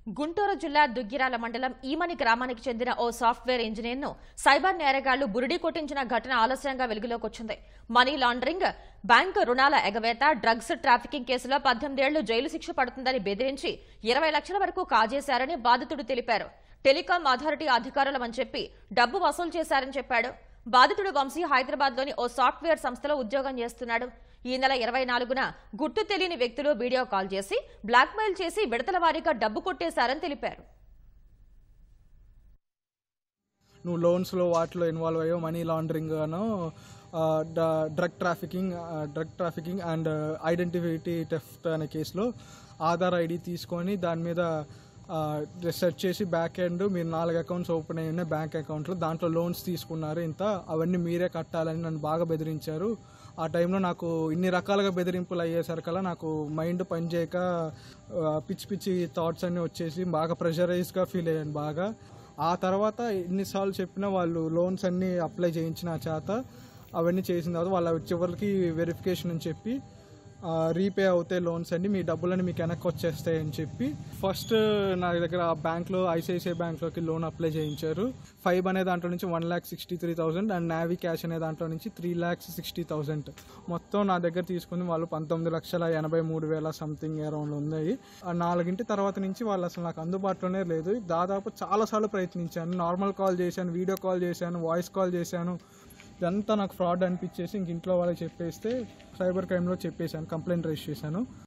గుంటూరు జిల్లా దుగ్గిరాల మండలం ఈమని గ్రామానికి చెందిన ఓ సాఫ్ట్వేర్ ఇంజనీర్ను సైబర్ నేరగాళ్లు బురిడి కొట్టించిన ఘటన ఆలస్యంగా వెలుగులోకి వచ్చింది మనీ లాండరింగ్ బ్యాంకు రుణాల ఎగవేత డ్రగ్స్ ట్రాఫికింగ్ కేసులో పద్దెనిమిదేళ్లు జైలు శిక్ష పడుతుందని బెదిరించి ఇరవై లక్షల వరకు కాజేశారని బాధితుడు తెలిపారు టెలికాం అథారిటీ అధికారులమని చెప్పి డబ్బు వసూలు చేశారని చెప్పాడు బాధితుడు వంశీ హైదరాబాద్లోని ఓ సాఫ్ట్వేర్ సంస్థలో ఉద్యోగం చేస్తున్నాడు ఈ నెల ఇరవై నాలుగున గుర్తు తెలియని వ్యక్తులు వీడియో కాల్ చేసి బ్లాక్మెయిల్ చేసి విడతల వారీగా డబ్బు కొట్టేశారని తెలిపారు నువ్వు లోన్స్లో వాటిలో ఇన్వాల్వ్ అయ్యో మనీ లాండరింగ్ గాను drug trafficking drug trafficking and identity theft అనే కేసులో ఆధార్ ఐడి తీసుకొని దాని మీద సెర్చ్ చేసి బ్యాక్ ఎండ్ మీరు నాలుగు అకౌంట్స్ ఓపెన్ అయ్యి ఉన్నాయి బ్యాంక్ అకౌంట్లో దాంట్లో లోన్స్ తీసుకున్నారు ఇంత అవన్నీ మీరే కట్టాలని నన్ను బాగా బెదిరించారు ఆ టైంలో నాకు ఇన్ని రకాలుగా బెదిరింపులు అయ్యేసరికల్లా నాకు మైండ్ పనిచేయక ఆ, పిచ్చి పిచ్చి థాట్స్ అన్నీ వచ్చేసి బాగా ప్రెషరైజ్గా ఫీల్ అయ్యాను బాగా ఆ తర్వాత ఎన్నిసార్లు చెప్పినా వాళ్ళు లోన్స్ అన్నీ అప్లై చేయించిన చేత అవన్నీ చేసిన తర్వాత వాళ్ళ చివరికి వెరిఫికేషన్ అని చెప్పి రీపే అవుతాయి లోన్స్ అన్ని మీ డబ్బులని మీకు వెనక్కి వచ్చేస్తాయి అని చెప్పి ఫస్ట్ నా దగ్గర ఆ బ్యాంక్లో ఐసిఐసిఐ బ్యాంక్లోకి లోన్ అప్లై చేయించారు ఫైవ్ అనే దాంట్లో నుంచి one lakh sixty three thousand and navy cash అనే దాంట్లో నుంచి త్రీ ల్యాక్స్ సిక్స్టీ థౌసండ్ మొత్తం నా దగ్గర తీసుకుని వాళ్ళు పంతొమ్మిది లక్షల ఎనభై మూడు వేల సంథింగ్ అరౌండ్ ఉన్నాయి ఆ నాలుగింటి తర్వాత నుంచి వాళ్ళు అసలు నాకు అందుబాటులోనే లేదు దాదాపు చాలాసార్లు ప్రయత్నించాను నార్మల్ కాల్ చేశాను వీడియో కాల్ చేశాను వాయిస్ కాల్ చేశాను ఇదంతా నాకు ఫ్రాడ్ అనిపించేసి ఇంక ఇంట్లో వాళ్ళకి చెప్పేస్తే సైబర్ క్రైమ్లో చెప్పేశాను కంప్లైంట్ రైజ్ చేశాను